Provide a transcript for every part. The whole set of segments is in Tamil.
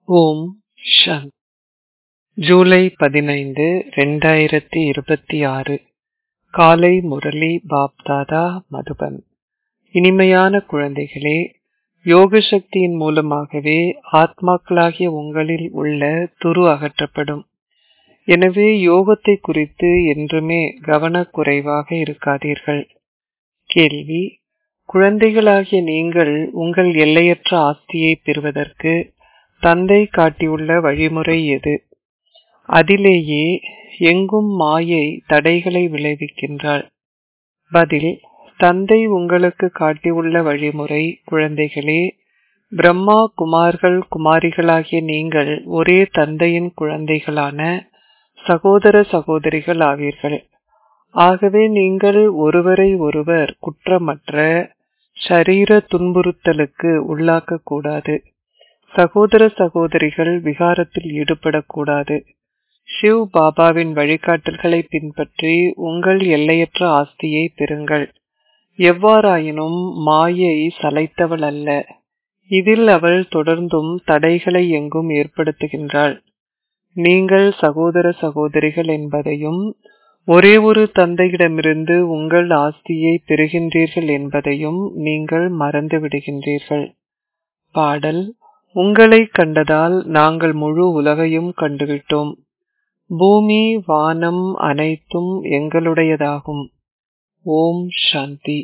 ஓம் ஷன் ஜூலை பதினைந்து ரெண்டாயிரத்தி இருபத்தி ஆறு காலை முரளி பாப்தாதா மதுபன் இனிமையான குழந்தைகளே யோக சக்தியின் மூலமாகவே ஆத்மாக்களாகிய உங்களில் உள்ள துரு அகற்றப்படும் எனவே யோகத்தை குறித்து என்றுமே கவனக்குறைவாக இருக்காதீர்கள் கேள்வி குழந்தைகளாகிய நீங்கள் உங்கள் எல்லையற்ற ஆஸ்தியை பெறுவதற்கு தந்தை காட்டியுள்ள வழிமுறை எது அதிலேயே எங்கும் மாயை தடைகளை விளைவிக்கின்றாள் பதில் தந்தை உங்களுக்கு காட்டியுள்ள வழிமுறை குழந்தைகளே பிரம்மா குமார்கள் குமாரிகளாகிய நீங்கள் ஒரே தந்தையின் குழந்தைகளான சகோதர சகோதரிகள் ஆவீர்கள் ஆகவே நீங்கள் ஒருவரை ஒருவர் குற்றமற்ற ஷரீர துன்புறுத்தலுக்கு உள்ளாக்க கூடாது சகோதர சகோதரிகள் விகாரத்தில் ஈடுபடக்கூடாது ஷிவ் பாபாவின் வழிகாட்டல்களை பின்பற்றி உங்கள் எல்லையற்ற ஆஸ்தியை பெறுங்கள் எவ்வாறாயினும் மாயை சளைத்தவள் அல்ல இதில் அவள் தொடர்ந்தும் தடைகளை எங்கும் ஏற்படுத்துகின்றாள் நீங்கள் சகோதர சகோதரிகள் என்பதையும் ஒரே ஒரு தந்தையிடமிருந்து உங்கள் ஆஸ்தியை பெறுகின்றீர்கள் என்பதையும் நீங்கள் மறந்து விடுகின்றீர்கள் பாடல் உங்களை கண்டதால் நாங்கள் முழு உலகையும் கண்டுவிட்டோம் பூமி வானம் அனைத்தும் எங்களுடையதாகும் ஓம் சாந்தி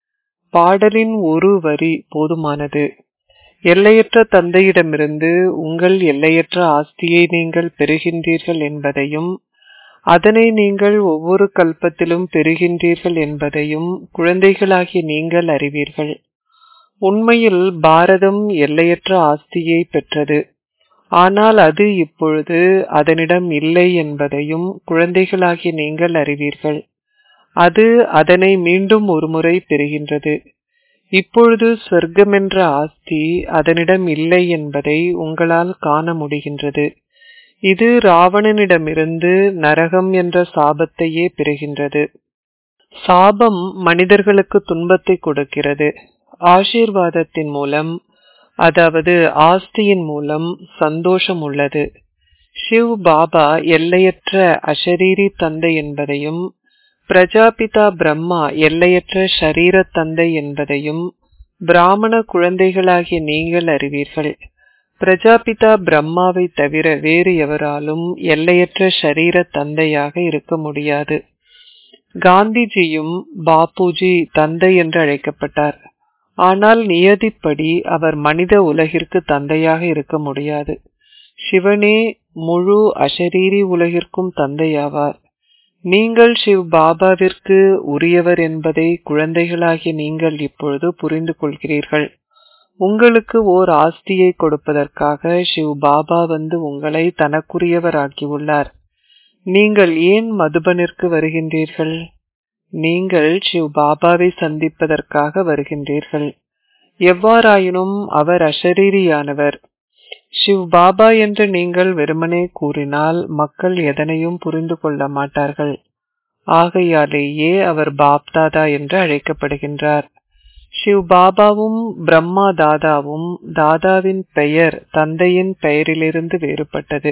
பாடலின் ஒரு வரி போதுமானது எல்லையற்ற தந்தையிடமிருந்து உங்கள் எல்லையற்ற ஆஸ்தியை நீங்கள் பெறுகின்றீர்கள் என்பதையும் அதனை நீங்கள் ஒவ்வொரு கல்பத்திலும் பெறுகின்றீர்கள் என்பதையும் குழந்தைகளாகிய நீங்கள் அறிவீர்கள் உண்மையில் பாரதம் எல்லையற்ற ஆஸ்தியை பெற்றது ஆனால் அது இப்பொழுது அதனிடம் இல்லை என்பதையும் குழந்தைகளாகிய நீங்கள் அறிவீர்கள் அது அதனை மீண்டும் ஒருமுறை பெறுகின்றது இப்பொழுது சொர்க்கமென்ற ஆஸ்தி அதனிடம் இல்லை என்பதை உங்களால் காண முடிகின்றது இது ராவணனிடமிருந்து நரகம் என்ற சாபத்தையே பெறுகின்றது சாபம் மனிதர்களுக்கு துன்பத்தை கொடுக்கிறது ஆசீர்வாதத்தின் மூலம் அதாவது ஆஸ்தியின் மூலம் சந்தோஷம் உள்ளது ஷிவ் பாபா எல்லையற்ற அஷரீரி தந்தை என்பதையும் பிரஜாபிதா பிரம்மா எல்லையற்ற ஷரீர தந்தை என்பதையும் பிராமண குழந்தைகளாகிய நீங்கள் அறிவீர்கள் பிரஜாபிதா பிரம்மாவை தவிர வேறு எவராலும் எல்லையற்ற ஷரீர தந்தையாக இருக்க முடியாது காந்திஜியும் பாபுஜி தந்தை என்று அழைக்கப்பட்டார் ஆனால் நியதிப்படி அவர் மனித உலகிற்கு தந்தையாக இருக்க முடியாது சிவனே முழு அஷரீரி உலகிற்கும் தந்தையாவார் நீங்கள் சிவ் பாபாவிற்கு உரியவர் என்பதை குழந்தைகளாகிய நீங்கள் இப்பொழுது புரிந்து கொள்கிறீர்கள் உங்களுக்கு ஓர் ஆஸ்தியை கொடுப்பதற்காக சிவ் பாபா வந்து உங்களை தனக்குரியவராக்கியுள்ளார் நீங்கள் ஏன் மதுபனிற்கு வருகின்றீர்கள் நீங்கள் சிவ் பாபாவை சந்திப்பதற்காக வருகின்றீர்கள் எவ்வாறாயினும் அவர் அஷரீரியானவர் சிவ் பாபா என்று நீங்கள் வெறுமனே கூறினால் மக்கள் எதனையும் புரிந்து கொள்ள மாட்டார்கள் ஆகையாலேயே அவர் பாப்தாதா என்று அழைக்கப்படுகின்றார் சிவ் பாபாவும் பிரம்மா தாதாவும் தாதாவின் பெயர் தந்தையின் பெயரிலிருந்து வேறுபட்டது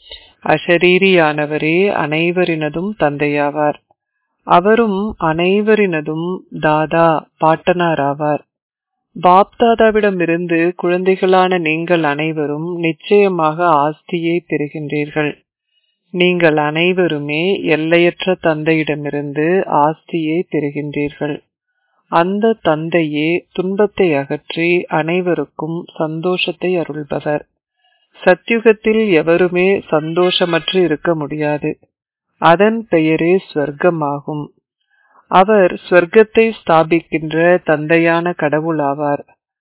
அஷரீரியானவரே அனைவரினதும் தந்தையாவார் அவரும் அனைவரினதும் தாதா பாட்டனாராவார் பாப்தாதாவிடமிருந்து குழந்தைகளான நீங்கள் அனைவரும் நிச்சயமாக ஆஸ்தியை பெறுகின்றீர்கள் நீங்கள் அனைவருமே எல்லையற்ற தந்தையிடமிருந்து ஆஸ்தியை பெறுகின்றீர்கள் அந்த தந்தையே துன்பத்தை அகற்றி அனைவருக்கும் சந்தோஷத்தை அருள்பவர் சத்யுகத்தில் எவருமே சந்தோஷமற்று இருக்க முடியாது அதன் பெயரே ஸ்வர்க்கமாகும் அவர் ஸ்வர்க்கத்தை ஸ்தாபிக்கின்ற தந்தையான கடவுள் ஆவார்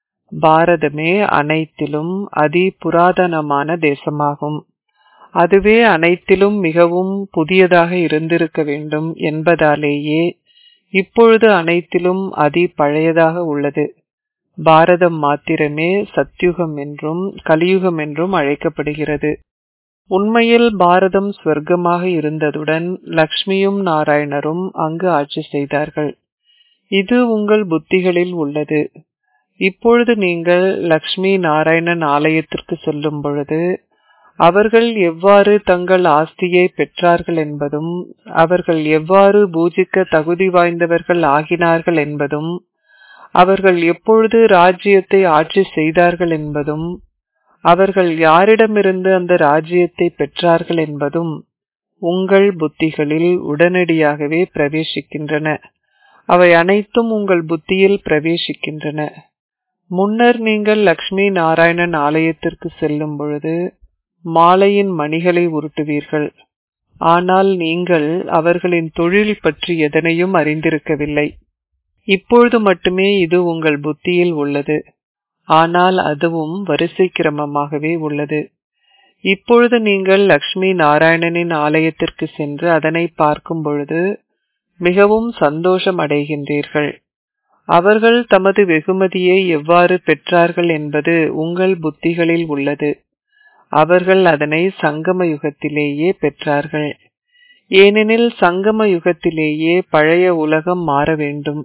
பாரதமே அனைத்திலும் அதி புராதனமான தேசமாகும் அதுவே அனைத்திலும் மிகவும் புதியதாக இருந்திருக்க வேண்டும் என்பதாலேயே இப்பொழுது அனைத்திலும் அதி பழையதாக உள்ளது பாரதம் மாத்திரமே சத்யுகம் என்றும் கலியுகம் என்றும் அழைக்கப்படுகிறது உண்மையில் பாரதம் ஸ்வர்க்கமாக இருந்ததுடன் லக்ஷ்மியும் நாராயணரும் அங்கு ஆட்சி செய்தார்கள் இது உங்கள் புத்திகளில் உள்ளது இப்பொழுது நீங்கள் லக்ஷ்மி நாராயணன் ஆலயத்திற்கு செல்லும் பொழுது அவர்கள் எவ்வாறு தங்கள் ஆஸ்தியை பெற்றார்கள் என்பதும் அவர்கள் எவ்வாறு பூஜிக்க தகுதி வாய்ந்தவர்கள் ஆகினார்கள் என்பதும் அவர்கள் எப்பொழுது ராஜ்யத்தை ஆட்சி செய்தார்கள் என்பதும் அவர்கள் யாரிடமிருந்து அந்த ராஜ்யத்தை பெற்றார்கள் என்பதும் உங்கள் புத்திகளில் உடனடியாகவே பிரவேசிக்கின்றன அவை அனைத்தும் உங்கள் புத்தியில் பிரவேசிக்கின்றன முன்னர் நீங்கள் லக்ஷ்மி நாராயணன் ஆலயத்திற்கு செல்லும் பொழுது மாலையின் மணிகளை உருட்டுவீர்கள் ஆனால் நீங்கள் அவர்களின் தொழில் பற்றி எதனையும் அறிந்திருக்கவில்லை இப்பொழுது மட்டுமே இது உங்கள் புத்தியில் உள்ளது ஆனால் அதுவும் வரிசை கிரமமாகவே உள்ளது இப்பொழுது நீங்கள் லக்ஷ்மி நாராயணனின் ஆலயத்திற்கு சென்று அதனை பார்க்கும் பொழுது மிகவும் சந்தோஷம் அடைகின்றீர்கள் அவர்கள் தமது வெகுமதியை எவ்வாறு பெற்றார்கள் என்பது உங்கள் புத்திகளில் உள்ளது அவர்கள் அதனை சங்கம யுகத்திலேயே பெற்றார்கள் ஏனெனில் சங்கம யுகத்திலேயே பழைய உலகம் மாற வேண்டும்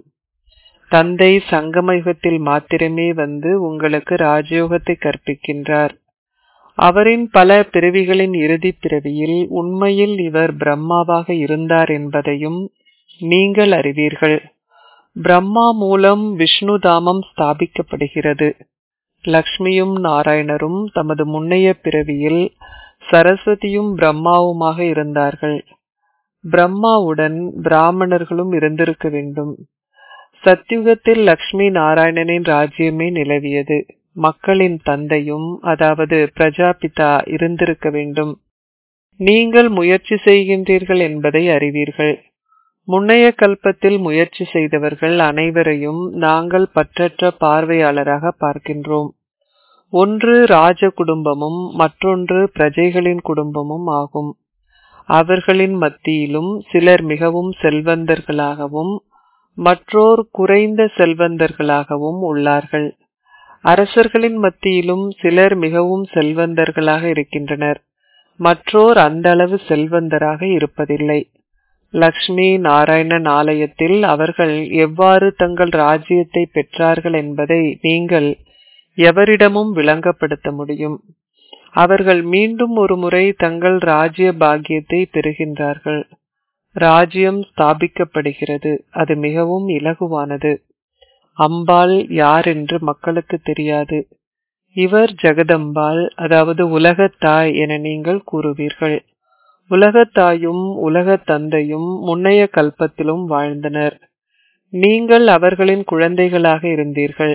தந்தை சங்கம யுகத்தில் மாத்திரமே வந்து உங்களுக்கு ராஜயோகத்தை கற்பிக்கின்றார் அவரின் பல பிறவிகளின் இறுதி பிறவியில் உண்மையில் இவர் பிரம்மாவாக இருந்தார் என்பதையும் நீங்கள் அறிவீர்கள் பிரம்மா மூலம் விஷ்ணு தாமம் ஸ்தாபிக்கப்படுகிறது லக்ஷ்மியும் நாராயணரும் தமது முன்னைய பிறவியில் சரஸ்வதியும் பிரம்மாவுமாக இருந்தார்கள் பிரம்மாவுடன் பிராமணர்களும் இருந்திருக்க வேண்டும் சத்யுகத்தில் லக்ஷ்மி நாராயணனின் ராஜ்யமே நிலவியது மக்களின் தந்தையும் அதாவது பிரஜாபிதா இருந்திருக்க வேண்டும் நீங்கள் முயற்சி செய்கின்றீர்கள் என்பதை அறிவீர்கள் முன்னைய கல்பத்தில் முயற்சி செய்தவர்கள் அனைவரையும் நாங்கள் பற்றற்ற பார்வையாளராக பார்க்கின்றோம் ஒன்று ராஜ குடும்பமும் மற்றொன்று பிரஜைகளின் குடும்பமும் ஆகும் அவர்களின் மத்தியிலும் சிலர் மிகவும் செல்வந்தர்களாகவும் மற்றோர் குறைந்த செல்வந்தர்களாகவும் உள்ளார்கள் அரசர்களின் மத்தியிலும் சிலர் மிகவும் செல்வந்தர்களாக இருக்கின்றனர் மற்றோர் அந்த அளவு செல்வந்தராக இருப்பதில்லை லக்ஷ்மி நாராயணன் ஆலயத்தில் அவர்கள் எவ்வாறு தங்கள் ராஜ்யத்தை பெற்றார்கள் என்பதை நீங்கள் எவரிடமும் விளங்கப்படுத்த முடியும் அவர்கள் மீண்டும் ஒரு முறை தங்கள் ராஜ்ய பாக்கியத்தை பெறுகின்றார்கள் ராஜ்யம் ஸ்தாபிக்கப்படுகிறது அது மிகவும் இலகுவானது அம்பாள் யார் என்று மக்களுக்கு தெரியாது இவர் ஜெகதம்பாள் அதாவது உலகத்தாய் என நீங்கள் கூறுவீர்கள் உலகத்தாயும் உலகத் தந்தையும் முன்னைய கல்பத்திலும் வாழ்ந்தனர் நீங்கள் அவர்களின் குழந்தைகளாக இருந்தீர்கள்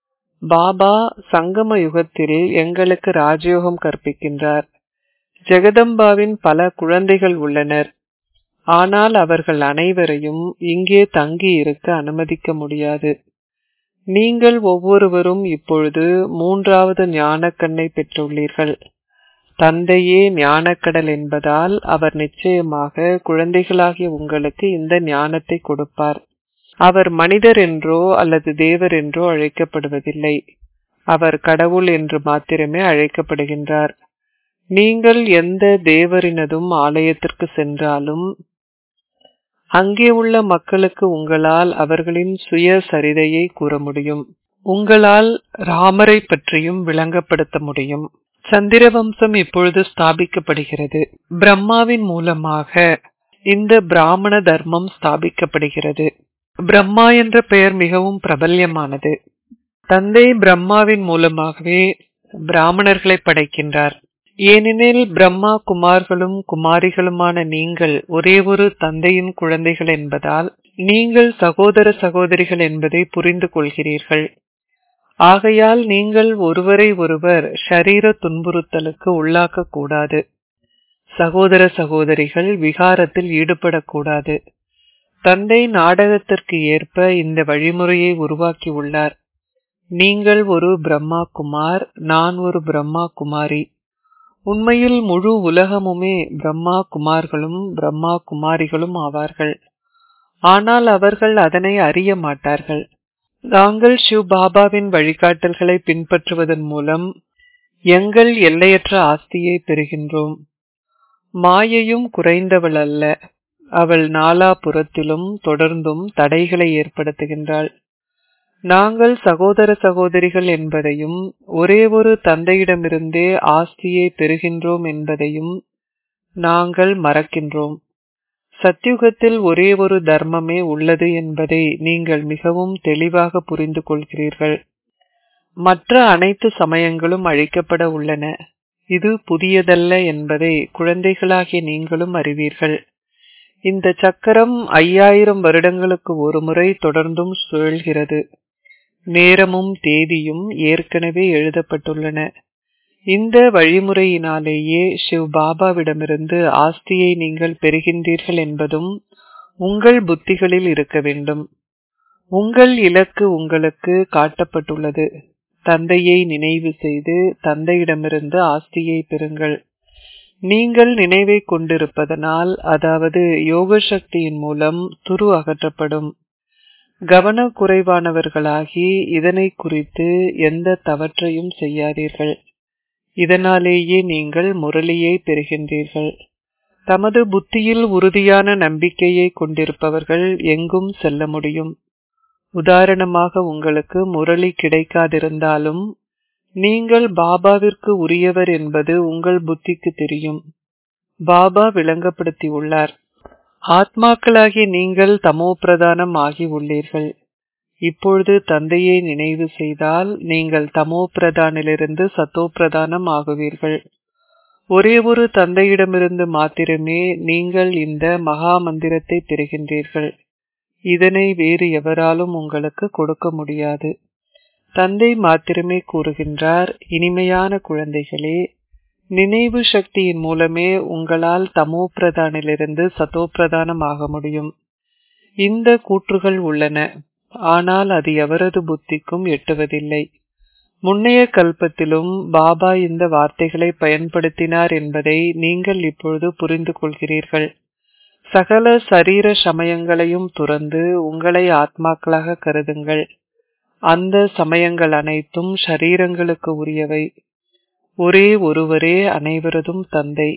பாபா சங்கம யுகத்தில் எங்களுக்கு ராஜயோகம் கற்பிக்கின்றார் ஜெகதம்பாவின் பல குழந்தைகள் உள்ளனர் ஆனால் அவர்கள் அனைவரையும் இங்கே தங்கி இருக்க அனுமதிக்க முடியாது நீங்கள் ஒவ்வொருவரும் இப்பொழுது மூன்றாவது ஞானக்கண்ணை பெற்றுள்ளீர்கள் தந்தையே ஞானக்கடல் என்பதால் அவர் நிச்சயமாக குழந்தைகளாகிய உங்களுக்கு இந்த ஞானத்தை கொடுப்பார் அவர் மனிதர் என்றோ அல்லது தேவர் என்றோ அழைக்கப்படுவதில்லை அவர் கடவுள் என்று மாத்திரமே அழைக்கப்படுகின்றார் நீங்கள் எந்த தேவரினதும் ஆலயத்திற்கு சென்றாலும் அங்கே உள்ள மக்களுக்கு உங்களால் அவர்களின் சுய சரிதையை கூற முடியும் உங்களால் ராமரை பற்றியும் விளங்கப்படுத்த முடியும் சந்திரவம்சம் இப்பொழுது ஸ்தாபிக்கப்படுகிறது பிரம்மாவின் மூலமாக இந்த பிராமண தர்மம் ஸ்தாபிக்கப்படுகிறது பிரம்மா என்ற பெயர் மிகவும் பிரபல்யமானது தந்தை பிரம்மாவின் மூலமாகவே பிராமணர்களை படைக்கின்றார் ஏனெனில் பிரம்மா குமார்களும் குமாரிகளுமான நீங்கள் ஒரே ஒரு தந்தையின் குழந்தைகள் என்பதால் நீங்கள் சகோதர சகோதரிகள் என்பதை புரிந்து கொள்கிறீர்கள் ஆகையால் நீங்கள் ஒருவரை ஒருவர் ஷரீர துன்புறுத்தலுக்கு உள்ளாக்க கூடாது சகோதர சகோதரிகள் விகாரத்தில் ஈடுபடக்கூடாது தந்தை நாடகத்திற்கு ஏற்ப இந்த வழிமுறையை உருவாக்கி உள்ளார் நீங்கள் ஒரு பிரம்மா குமார் நான் ஒரு பிரம்மா குமாரி உண்மையில் முழு உலகமுமே பிரம்மா குமார்களும் பிரம்மா குமாரிகளும் ஆவார்கள் ஆனால் அவர்கள் அதனை அறிய மாட்டார்கள் நாங்கள் ஷிவ் பாபாவின் வழிகாட்டல்களை பின்பற்றுவதன் மூலம் எங்கள் எல்லையற்ற ஆஸ்தியை பெறுகின்றோம் மாயையும் குறைந்தவள் அல்ல அவள் நாலாபுறத்திலும் தொடர்ந்தும் தடைகளை ஏற்படுத்துகின்றாள் நாங்கள் சகோதர சகோதரிகள் என்பதையும் ஒரே ஒரு தந்தையிடமிருந்தே ஆஸ்தியை பெறுகின்றோம் என்பதையும் நாங்கள் மறக்கின்றோம் சத்யுகத்தில் ஒரே ஒரு தர்மமே உள்ளது என்பதை நீங்கள் மிகவும் தெளிவாக புரிந்து கொள்கிறீர்கள் மற்ற அனைத்து சமயங்களும் அழிக்கப்பட உள்ளன இது புதியதல்ல என்பதை குழந்தைகளாகிய நீங்களும் அறிவீர்கள் இந்த சக்கரம் ஐயாயிரம் வருடங்களுக்கு ஒரு முறை தொடர்ந்தும் சுழல்கிறது நேரமும் தேதியும் ஏற்கனவே எழுதப்பட்டுள்ளன இந்த வழிமுறையினாலேயே சிவ் பாபாவிடமிருந்து ஆஸ்தியை நீங்கள் பெறுகின்றீர்கள் என்பதும் உங்கள் புத்திகளில் இருக்க வேண்டும் உங்கள் இலக்கு உங்களுக்கு காட்டப்பட்டுள்ளது தந்தையை நினைவு செய்து தந்தையிடமிருந்து ஆஸ்தியை பெறுங்கள் நீங்கள் நினைவை கொண்டிருப்பதனால் அதாவது யோக சக்தியின் மூலம் துரு அகற்றப்படும் கவனக்குறைவானவர்களாகி இதனை குறித்து எந்த தவற்றையும் செய்யாதீர்கள் இதனாலேயே நீங்கள் முரளியை பெறுகின்றீர்கள் தமது புத்தியில் உறுதியான நம்பிக்கையை கொண்டிருப்பவர்கள் எங்கும் செல்ல முடியும் உதாரணமாக உங்களுக்கு முரளி கிடைக்காதிருந்தாலும் நீங்கள் பாபாவிற்கு உரியவர் என்பது உங்கள் புத்திக்கு தெரியும் பாபா விளங்கப்படுத்தியுள்ளார் ஆத்மாக்களாகிய நீங்கள் தமோ பிரதானம் ஆகி உள்ளீர்கள் இப்பொழுது தந்தையை நினைவு செய்தால் நீங்கள் தமோ பிரதானிலிருந்து சத்தோ பிரதானம் ஆகுவீர்கள் ஒரே ஒரு தந்தையிடமிருந்து மாத்திரமே நீங்கள் இந்த மகா மந்திரத்தை பெறுகின்றீர்கள் இதனை வேறு எவராலும் உங்களுக்கு கொடுக்க முடியாது தந்தை மாத்திரமே கூறுகின்றார் இனிமையான குழந்தைகளே நினைவு சக்தியின் மூலமே உங்களால் தமோ பிரதானிலிருந்து சத்தோ பிரதானம் ஆக முடியும் இந்த கூற்றுகள் உள்ளன ஆனால் அது எவரது புத்திக்கும் எட்டுவதில்லை முன்னைய கல்பத்திலும் பாபா இந்த வார்த்தைகளை பயன்படுத்தினார் என்பதை நீங்கள் இப்பொழுது புரிந்து கொள்கிறீர்கள் சகல சரீர சமயங்களையும் துறந்து உங்களை ஆத்மாக்களாக கருதுங்கள் அந்த சமயங்கள் அனைத்தும் ஷரீரங்களுக்கு உரியவை ஒரே ஒருவரே அனைவரதும் தந்தை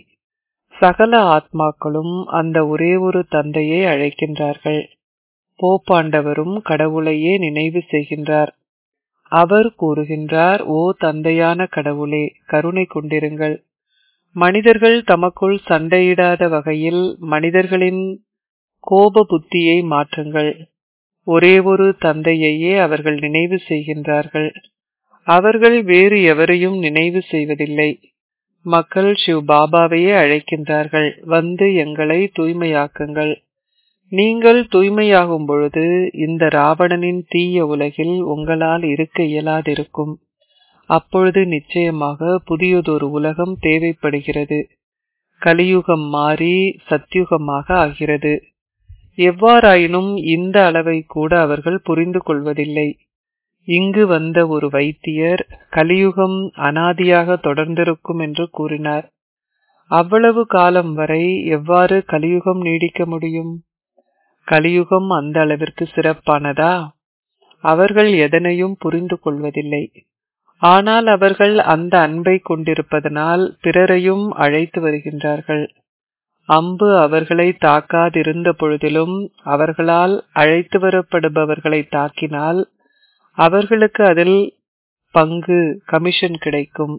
சகல ஆத்மாக்களும் அந்த ஒரே ஒரு தந்தையை அழைக்கின்றார்கள் போப்பாண்டவரும் கடவுளையே நினைவு செய்கின்றார் அவர் கூறுகின்றார் ஓ தந்தையான கடவுளே கருணை கொண்டிருங்கள் மனிதர்கள் தமக்குள் சண்டையிடாத வகையில் மனிதர்களின் கோப புத்தியை மாற்றுங்கள் ஒரே ஒரு தந்தையையே அவர்கள் நினைவு செய்கின்றார்கள் அவர்கள் வேறு எவரையும் நினைவு செய்வதில்லை மக்கள் சிவ் பாபாவையே அழைக்கின்றார்கள் வந்து எங்களை தூய்மையாக்குங்கள் நீங்கள் தூய்மையாகும் பொழுது இந்த ராவணனின் தீய உலகில் உங்களால் இருக்க இயலாதிருக்கும் அப்பொழுது நிச்சயமாக புதியதொரு உலகம் தேவைப்படுகிறது கலியுகம் மாறி சத்யுகமாக ஆகிறது எவ்வாறாயினும் இந்த அளவை கூட அவர்கள் புரிந்து கொள்வதில்லை இங்கு வந்த ஒரு வைத்தியர் கலியுகம் அனாதியாக தொடர்ந்திருக்கும் என்று கூறினார் அவ்வளவு காலம் வரை எவ்வாறு கலியுகம் நீடிக்க முடியும் கலியுகம் அந்த அளவிற்கு சிறப்பானதா அவர்கள் எதனையும் புரிந்து கொள்வதில்லை ஆனால் அவர்கள் அந்த அன்பை கொண்டிருப்பதனால் பிறரையும் அழைத்து வருகின்றார்கள் அம்பு அவர்களை தாக்காதிருந்த பொழுதிலும் அவர்களால் அழைத்து வரப்படுபவர்களை தாக்கினால் அவர்களுக்கு அதில் பங்கு கமிஷன் கிடைக்கும்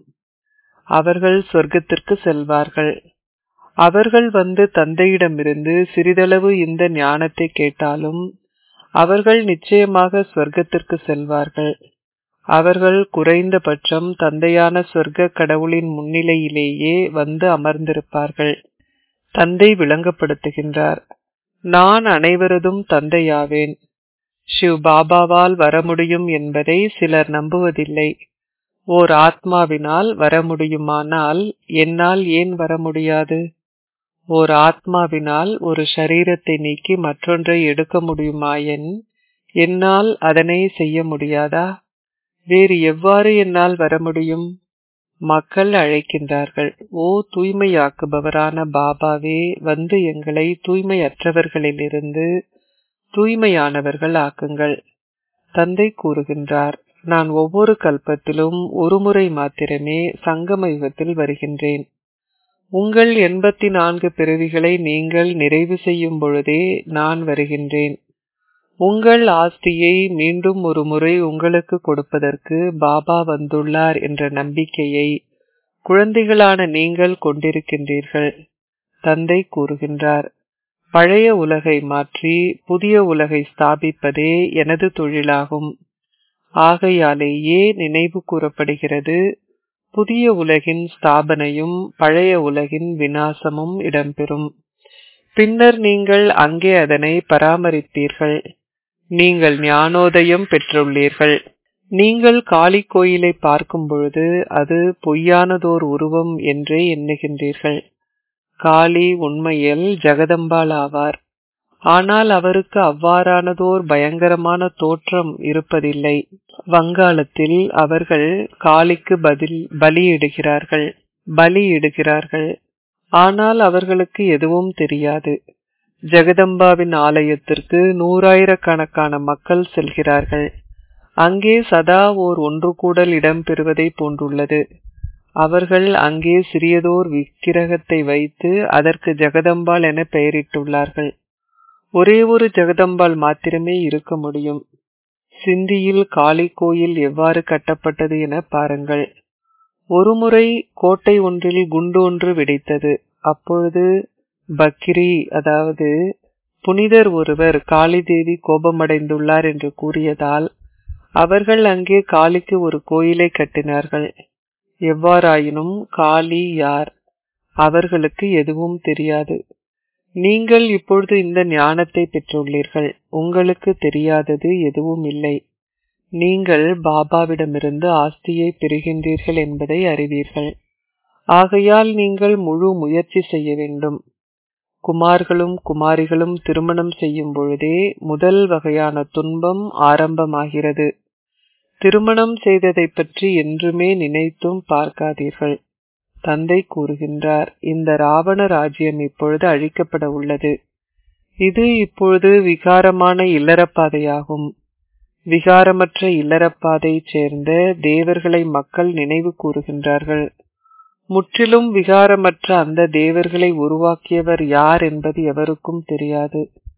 அவர்கள் சொர்க்கத்திற்கு செல்வார்கள் அவர்கள் வந்து தந்தையிடமிருந்து சிறிதளவு இந்த ஞானத்தை கேட்டாலும் அவர்கள் நிச்சயமாக சொர்க்கத்திற்கு செல்வார்கள் அவர்கள் குறைந்தபட்சம் தந்தையான சொர்க்க கடவுளின் முன்னிலையிலேயே வந்து அமர்ந்திருப்பார்கள் தந்தை விளங்கப்படுத்துகின்றார் நான் அனைவரதும் தந்தையாவேன் ஷிவ் பாபாவால் வர முடியும் என்பதை சிலர் நம்புவதில்லை ஓர் ஆத்மாவினால் வர முடியுமானால் என்னால் ஏன் வர முடியாது ஓர் ஆத்மாவினால் ஒரு ஷரீரத்தை நீக்கி மற்றொன்றை எடுக்க முடியுமாயின் என்னால் அதனை செய்ய முடியாதா வேறு எவ்வாறு என்னால் வர முடியும் மக்கள் அழைக்கின்றார்கள் ஓ தூய்மையாக்குபவரான பாபாவே வந்து எங்களை தூய்மையற்றவர்களிலிருந்து தூய்மையானவர்கள் ஆக்குங்கள் தந்தை கூறுகின்றார் நான் ஒவ்வொரு கல்பத்திலும் ஒரு முறை மாத்திரமே சங்கம யுகத்தில் வருகின்றேன் உங்கள் எண்பத்தி நான்கு பிறவிகளை நீங்கள் நிறைவு செய்யும் பொழுதே நான் வருகின்றேன் உங்கள் ஆஸ்தியை மீண்டும் ஒரு முறை உங்களுக்கு கொடுப்பதற்கு பாபா வந்துள்ளார் என்ற நம்பிக்கையை குழந்தைகளான நீங்கள் கொண்டிருக்கின்றீர்கள் தந்தை கூறுகின்றார் பழைய உலகை மாற்றி புதிய உலகை ஸ்தாபிப்பதே எனது தொழிலாகும் ஆகையாலேயே நினைவு கூறப்படுகிறது புதிய உலகின் ஸ்தாபனையும் பழைய உலகின் வினாசமும் இடம்பெறும் பின்னர் நீங்கள் அங்கே அதனை பராமரிப்பீர்கள் நீங்கள் ஞானோதயம் பெற்றுள்ளீர்கள் நீங்கள் காளி கோயிலை பார்க்கும் பொழுது அது பொய்யானதோர் உருவம் என்றே எண்ணுகின்றீர்கள் காளி உண்மையில் ஜெகதம்பாள் ஆவார் ஆனால் அவருக்கு அவ்வாறானதோர் பயங்கரமான தோற்றம் இருப்பதில்லை வங்காளத்தில் அவர்கள் காளிக்கு பதில் பலியிடுகிறார்கள் பலியிடுகிறார்கள் ஆனால் அவர்களுக்கு எதுவும் தெரியாது ஜெகதம்பாவின் ஆலயத்திற்கு நூறாயிரக்கணக்கான மக்கள் செல்கிறார்கள் அங்கே சதா ஓர் ஒன்று கூடல் இடம்பெறுவதை போன்றுள்ளது அவர்கள் அங்கே சிறியதோர் விக்கிரகத்தை வைத்து அதற்கு ஜெகதம்பாள் என பெயரிட்டுள்ளார்கள் ஒரே ஒரு ஜெகதம்பாள் மாத்திரமே இருக்க முடியும் சிந்தியில் காளி கோயில் எவ்வாறு கட்டப்பட்டது என பாருங்கள் ஒருமுறை கோட்டை ஒன்றில் குண்டு ஒன்று வெடித்தது அப்பொழுது பக்ரி அதாவது புனிதர் ஒருவர் காளி தேவி கோபமடைந்துள்ளார் என்று கூறியதால் அவர்கள் அங்கே காளிக்கு ஒரு கோயிலை கட்டினார்கள் எவ்வாறாயினும் காளி யார் அவர்களுக்கு எதுவும் தெரியாது நீங்கள் இப்பொழுது இந்த ஞானத்தை பெற்றுள்ளீர்கள் உங்களுக்கு தெரியாதது எதுவும் இல்லை நீங்கள் பாபாவிடமிருந்து ஆஸ்தியை பெறுகின்றீர்கள் என்பதை அறிவீர்கள் ஆகையால் நீங்கள் முழு முயற்சி செய்ய வேண்டும் குமார்களும் குமாரிகளும் திருமணம் செய்யும் பொழுதே முதல் வகையான துன்பம் ஆரம்பமாகிறது திருமணம் செய்ததை பற்றி என்றுமே நினைத்தும் பார்க்காதீர்கள் தந்தை கூறுகின்றார் இந்த ராவண ராஜ்யம் இப்பொழுது அழிக்கப்பட உள்ளது இது இப்பொழுது விகாரமான இல்லறப்பாதையாகும் விகாரமற்ற இல்லறப்பாதை சேர்ந்த தேவர்களை மக்கள் நினைவு கூறுகின்றார்கள் முற்றிலும் விகாரமற்ற அந்த தேவர்களை உருவாக்கியவர் யார் என்பது எவருக்கும் தெரியாது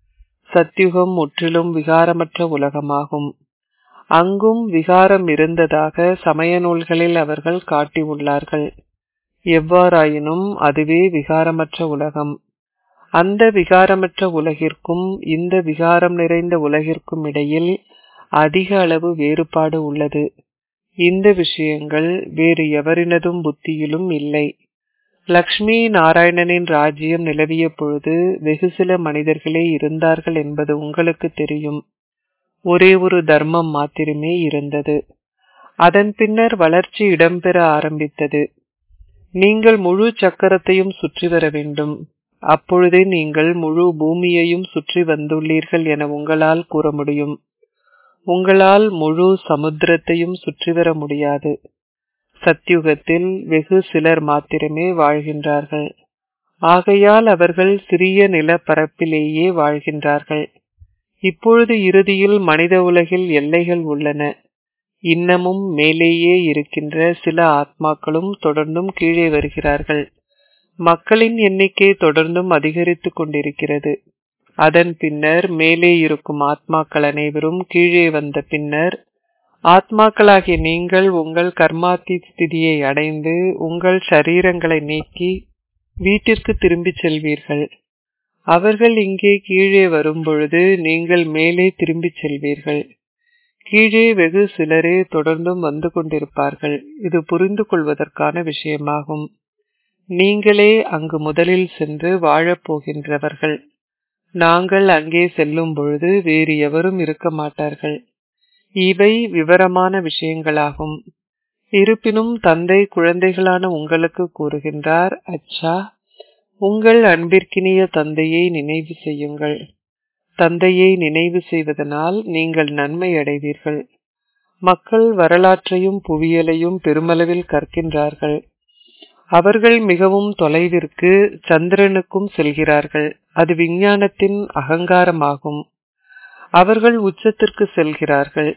சத்யுகம் முற்றிலும் விகாரமற்ற உலகமாகும் அங்கும் விகாரம் இருந்ததாக சமய நூல்களில் அவர்கள் காட்டியுள்ளார்கள் எவ்வாறாயினும் அதுவே விகாரமற்ற உலகம் அந்த விகாரமற்ற உலகிற்கும் இந்த விகாரம் நிறைந்த உலகிற்கும் இடையில் அதிக அளவு வேறுபாடு உள்ளது இந்த விஷயங்கள் வேறு எவரினதும் புத்தியிலும் இல்லை லக்ஷ்மி நாராயணனின் ராஜ்யம் நிலவிய பொழுது வெகு சில மனிதர்களே இருந்தார்கள் என்பது உங்களுக்கு தெரியும் ஒரே ஒரு தர்மம் மாத்திரமே இருந்தது அதன் பின்னர் வளர்ச்சி இடம்பெற ஆரம்பித்தது நீங்கள் முழு சக்கரத்தையும் சுற்றி வர வேண்டும் அப்பொழுதே நீங்கள் முழு பூமியையும் சுற்றி வந்துள்ளீர்கள் என உங்களால் கூற முடியும் உங்களால் முழு சமுத்திரத்தையும் சுற்றி வர முடியாது சத்யுகத்தில் வெகு சிலர் மாத்திரமே வாழ்கின்றார்கள் ஆகையால் அவர்கள் சிறிய நிலப்பரப்பிலேயே வாழ்கின்றார்கள் இப்பொழுது இறுதியில் மனித உலகில் எல்லைகள் உள்ளன இன்னமும் மேலேயே இருக்கின்ற சில ஆத்மாக்களும் தொடர்ந்தும் கீழே வருகிறார்கள் மக்களின் எண்ணிக்கை தொடர்ந்தும் அதிகரித்துக் கொண்டிருக்கிறது அதன் பின்னர் மேலே இருக்கும் ஆத்மாக்கள் அனைவரும் கீழே வந்த பின்னர் ஆத்மாக்களாகிய நீங்கள் உங்கள் கர்மாத்தி ஸ்திதியை அடைந்து உங்கள் சரீரங்களை நீக்கி வீட்டிற்கு திரும்பிச் செல்வீர்கள் அவர்கள் இங்கே கீழே வரும்பொழுது நீங்கள் மேலே திரும்பிச் செல்வீர்கள் கீழே வெகு சிலரே தொடர்ந்தும் வந்து கொண்டிருப்பார்கள் இது புரிந்து கொள்வதற்கான விஷயமாகும் நீங்களே அங்கு முதலில் சென்று வாழப் போகின்றவர்கள் நாங்கள் அங்கே செல்லும் பொழுது வேறு எவரும் இருக்க மாட்டார்கள் இவை விவரமான விஷயங்களாகும் இருப்பினும் தந்தை குழந்தைகளான உங்களுக்கு கூறுகின்றார் அச்சா உங்கள் அன்பிற்கினிய தந்தையை நினைவு செய்யுங்கள் தந்தையை நினைவு செய்வதனால் நீங்கள் நன்மை அடைவீர்கள் மக்கள் வரலாற்றையும் புவியியலையும் பெருமளவில் கற்கின்றார்கள் அவர்கள் மிகவும் தொலைவிற்கு சந்திரனுக்கும் செல்கிறார்கள் அது விஞ்ஞானத்தின் அகங்காரமாகும் அவர்கள் உச்சத்திற்கு செல்கிறார்கள்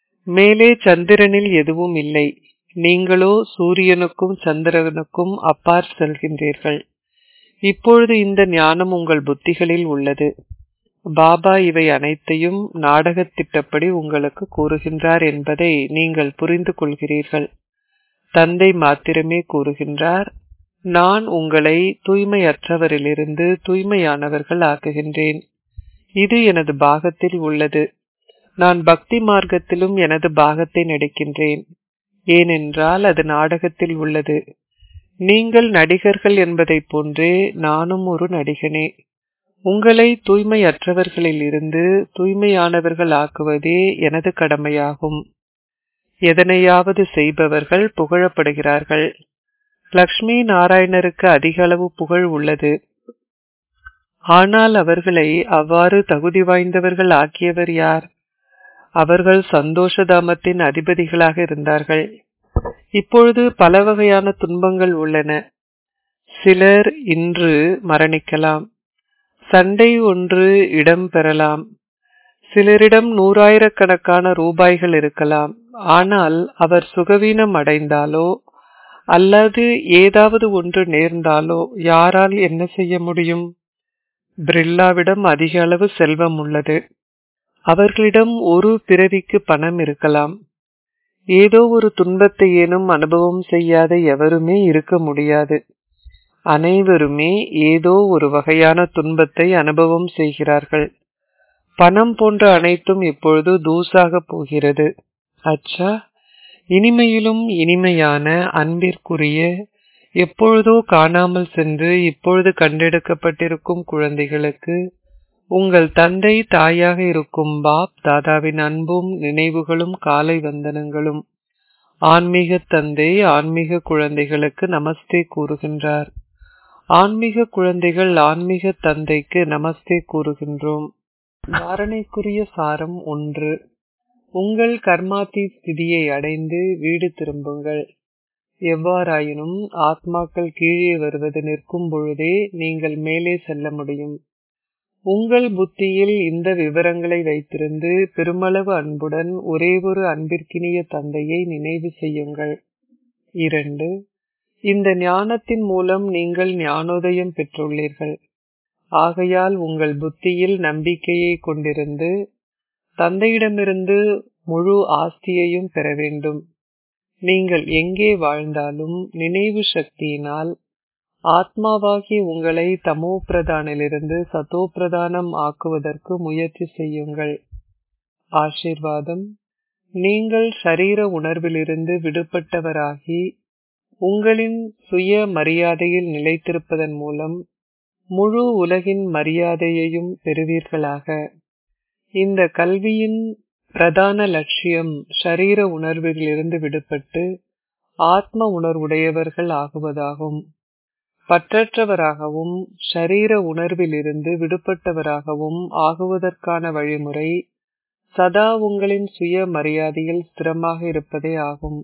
மேலே சந்திரனில் எதுவும் இல்லை நீங்களோ சூரியனுக்கும் சந்திரனுக்கும் அப்பாற் செல்கின்றீர்கள் இப்பொழுது இந்த ஞானம் உங்கள் புத்திகளில் உள்ளது பாபா இவை அனைத்தையும் நாடகத் திட்டப்படி உங்களுக்கு கூறுகின்றார் என்பதை நீங்கள் புரிந்து கொள்கிறீர்கள் தந்தை மாத்திரமே கூறுகின்றார் நான் உங்களை தூய்மையற்றவரிலிருந்து தூய்மையானவர்கள் ஆக்குகின்றேன் இது எனது பாகத்தில் உள்ளது நான் பக்தி மார்க்கத்திலும் எனது பாகத்தை நடிக்கின்றேன் ஏனென்றால் அது நாடகத்தில் உள்ளது நீங்கள் நடிகர்கள் என்பதைப் போன்றே நானும் ஒரு நடிகனே உங்களை தூய்மையற்றவர்களில் இருந்து தூய்மையானவர்கள் ஆக்குவதே எனது கடமையாகும் எதனையாவது செய்பவர்கள் புகழப்படுகிறார்கள் லக்ஷ்மி நாராயணருக்கு அதிக அளவு புகழ் உள்ளது ஆனால் அவர்களை அவ்வாறு தகுதி வாய்ந்தவர்கள் ஆக்கியவர் யார் அவர்கள் சந்தோஷதாமத்தின் அதிபதிகளாக இருந்தார்கள் இப்பொழுது பல வகையான துன்பங்கள் உள்ளன சிலர் இன்று மரணிக்கலாம் சண்டை ஒன்று இடம் பெறலாம் சிலரிடம் நூறாயிரக்கணக்கான ரூபாய்கள் இருக்கலாம் ஆனால் அவர் சுகவீனம் அடைந்தாலோ அல்லது ஏதாவது ஒன்று நேர்ந்தாலோ யாரால் என்ன செய்ய முடியும் பிரில்லாவிடம் அதிக அளவு செல்வம் உள்ளது அவர்களிடம் ஒரு பிறவிக்கு பணம் இருக்கலாம் ஏதோ ஒரு துன்பத்தை ஏனும் அனுபவம் செய்யாத எவருமே இருக்க முடியாது அனைவருமே ஏதோ ஒரு வகையான துன்பத்தை அனுபவம் செய்கிறார்கள் பணம் போன்ற அனைத்தும் இப்பொழுது தூசாக போகிறது அச்சா இனிமையிலும் இனிமையான அன்பிற்குரிய எப்பொழுதோ காணாமல் சென்று இப்பொழுது கண்டெடுக்கப்பட்டிருக்கும் குழந்தைகளுக்கு உங்கள் தந்தை தாயாக இருக்கும் பாப் தாதாவின் அன்பும் நினைவுகளும் காலை வந்தனங்களும் ஆன்மீக தந்தை ஆன்மீக குழந்தைகளுக்கு நமஸ்தே கூறுகின்றார் ஆன்மீக குழந்தைகள் ஆன்மீக தந்தைக்கு நமஸ்தே கூறுகின்றோம் தாரணைக்குரிய சாரம் ஒன்று உங்கள் கர்மாத்தி ஸ்திதியை அடைந்து வீடு திரும்புங்கள் எவ்வாறாயினும் ஆத்மாக்கள் கீழே வருவது நிற்கும் பொழுதே நீங்கள் மேலே செல்ல முடியும் உங்கள் புத்தியில் இந்த விவரங்களை வைத்திருந்து பெருமளவு அன்புடன் ஒரே ஒரு அன்பிற்கினிய தந்தையை நினைவு செய்யுங்கள் இரண்டு இந்த ஞானத்தின் மூலம் நீங்கள் ஞானோதயம் பெற்றுள்ளீர்கள் ஆகையால் உங்கள் புத்தியில் நம்பிக்கையை கொண்டிருந்து தந்தையிடமிருந்து முழு ஆஸ்தியையும் பெற வேண்டும் நீங்கள் எங்கே வாழ்ந்தாலும் நினைவு சக்தியினால் ஆத்மாவாகி உங்களை தமோ பிரதானிலிருந்து சதோ பிரதானம் ஆக்குவதற்கு முயற்சி செய்யுங்கள் ஆசிர்வாதம் நீங்கள் சரீர உணர்விலிருந்து விடுபட்டவராகி உங்களின் சுய மரியாதையில் நிலைத்திருப்பதன் மூலம் முழு உலகின் மரியாதையையும் பெறுவீர்களாக இந்த கல்வியின் பிரதான லட்சியம் ஷரீர உணர்விலிருந்து விடுபட்டு ஆத்ம உணர்வுடையவர்கள் ஆகுவதாகும் பற்றற்றவராகவும் ஷரீர உணர்விலிருந்து விடுபட்டவராகவும் ஆகுவதற்கான வழிமுறை சதா உங்களின் சுய மரியாதையில் ஸ்திரமாக இருப்பதே ஆகும்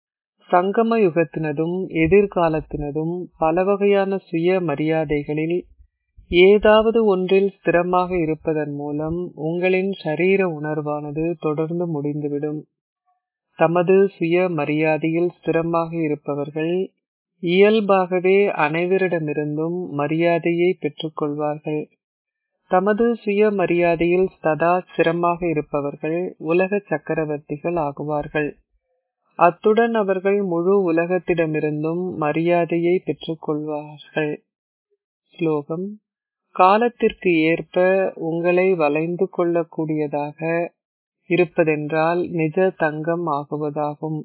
சங்கம யுகத்தினதும் எதிர்காலத்தினதும் பல வகையான சுய மரியாதைகளில் ஏதாவது ஒன்றில் ஸ்திரமாக இருப்பதன் மூலம் உங்களின் சரீர உணர்வானது தொடர்ந்து முடிந்துவிடும் தமது சுய மரியாதையில் ஸ்திரமாக இருப்பவர்கள் இயல்பாகவே அனைவரிடமிருந்தும் மரியாதையை பெற்றுக்கொள்வார்கள் தமது சுய மரியாதையில் சதா ஸ்திரமாக இருப்பவர்கள் உலக சக்கரவர்த்திகள் ஆகுவார்கள் அத்துடன் அவர்கள் முழு உலகத்திடமிருந்தும் மரியாதையை பெற்றுக்கொள்வார்கள் ஸ்லோகம் காலத்திற்கு ஏற்ப உங்களை வளைந்து கொள்ளக்கூடியதாக இருப்பதென்றால் நிஜ தங்கம் ஆகுவதாகும்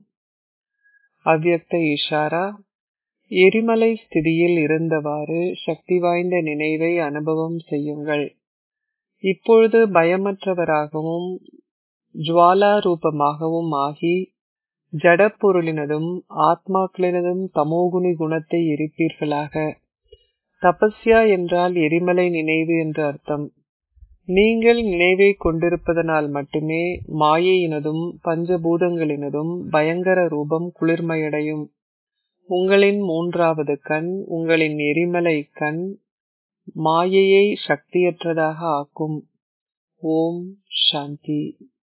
அவ்யக்த இஷாரா எரிமலை ஸ்திதியில் இருந்தவாறு சக்தி வாய்ந்த நினைவை அனுபவம் செய்யுங்கள் இப்பொழுது பயமற்றவராகவும் ஜுவாலா ரூபமாகவும் ஆகி ஜடப்பொருளினதும் ஆத்மாக்களினதும் தமோகுணி குணத்தை எரிப்பீர்களாக தபஸ்யா என்றால் எரிமலை நினைவு என்று அர்த்தம் நீங்கள் நினைவை கொண்டிருப்பதனால் மட்டுமே மாயையினதும் பஞ்சபூதங்களினதும் பயங்கர ரூபம் குளிர்மையடையும் உங்களின் மூன்றாவது கண் உங்களின் எரிமலை கண் மாயையை சக்தியற்றதாக ஆக்கும் ஓம் சாந்தி